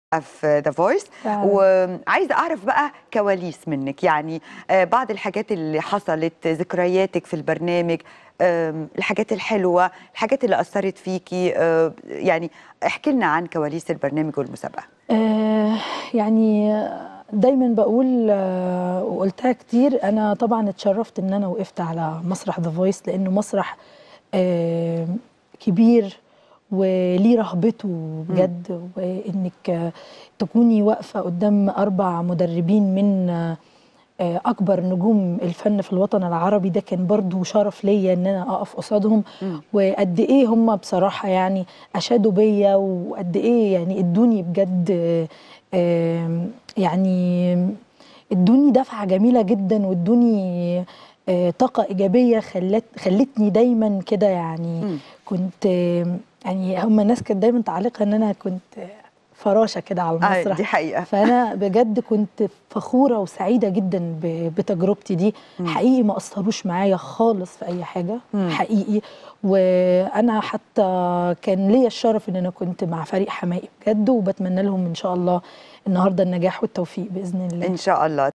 في ذا فويس فعلا. وعايزه اعرف بقى كواليس منك يعني آه، بعض الحاجات اللي حصلت ذكرياتك في البرنامج آم، الحاجات الحلوه الحاجات اللي اثرت فيكي آه، يعني احكي لنا عن كواليس البرنامج والمسابقه آه يعني دايما بقول آه وقلتها كتير انا طبعا اتشرفت ان انا وقفت على مسرح ذا فويس لانه مسرح آه كبير وليه رهبته بجد وانك آه، تكوني واقفه قدام اربع مدربين من آه، آه، اكبر نجوم الفن في الوطن العربي ده كان برضو شرف ليا ان انا اقف قصادهم وقد ايه هم بصراحه يعني اشادوا بيا وقد ايه يعني ادوني بجد آه، آم، يعني ادوني دفعه جميله جدا وادوني آه، طاقه ايجابيه خلت خلتني دايما كده يعني مم. كنت آم، يعني هم الناس كانت دايما تعليقها ان انا كنت فراشه كده على آه، المسرح دي حقيقه فانا بجد كنت فخوره وسعيده جدا ب- بتجربتي دي حقيقي ما اثروش معايا خالص في اي حاجه مم. حقيقي وانا حتى كان ليا الشرف ان انا كنت مع فريق حمائي بجد وبتمنى لهم ان شاء الله النهارده النجاح والتوفيق باذن الله ان شاء الله